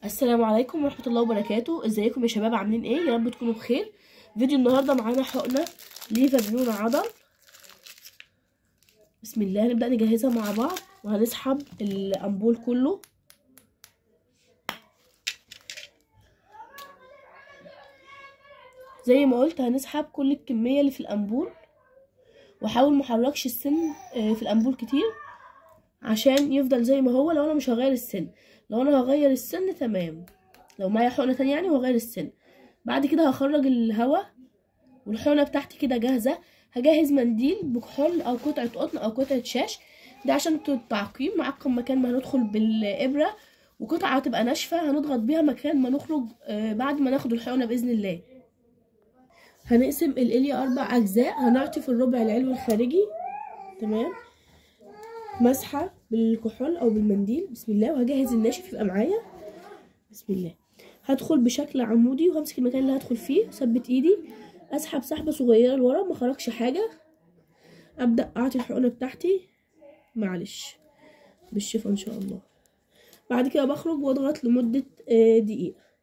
السلام عليكم ورحمة الله وبركاته ازيكم يا شباب عاملين ايه يا رب تكونوا بخير فيديو النهاردة معانا حقنة لفابريون عضل بسم الله هنبدأ نجهزها مع بعض وهنسحب الأنبول كله زي ما قلت هنسحب كل الكمية اللي في الأنبول وحاول محركش السن في الأنبول كتير عشان يفضل زي ما هو لو انا مش هغير السن لو انا هغير السن تمام لو معايا حقنه تانية يعني وهغير السن بعد كده هخرج الهواء والحقنه بتاعتي كده جاهزه هجهز منديل بكحول او قطعه قطن او قطعه شاش ده عشان التعقيم معقم مكان ما هندخل بالابره وقطعه هتبقى ناشفه هنضغط بيها مكان ما نخرج بعد ما ناخد الحقنه باذن الله هنقسم الاليا اربع اجزاء هنعطي في الربع العلوي الخارجي تمام مسحه بالكحول او بالمنديل بسم الله وهجهز الناشف يبقى معايا بسم الله هدخل بشكل عمودي وهمسك المكان اللي هدخل فيه ثبت ايدي اسحب سحبه صغيره لورا ما خرجش حاجه ابدا اعطي الحقنه بتاعتي معلش بالشفا ان شاء الله بعد كده بخرج واضغط لمده دقيقه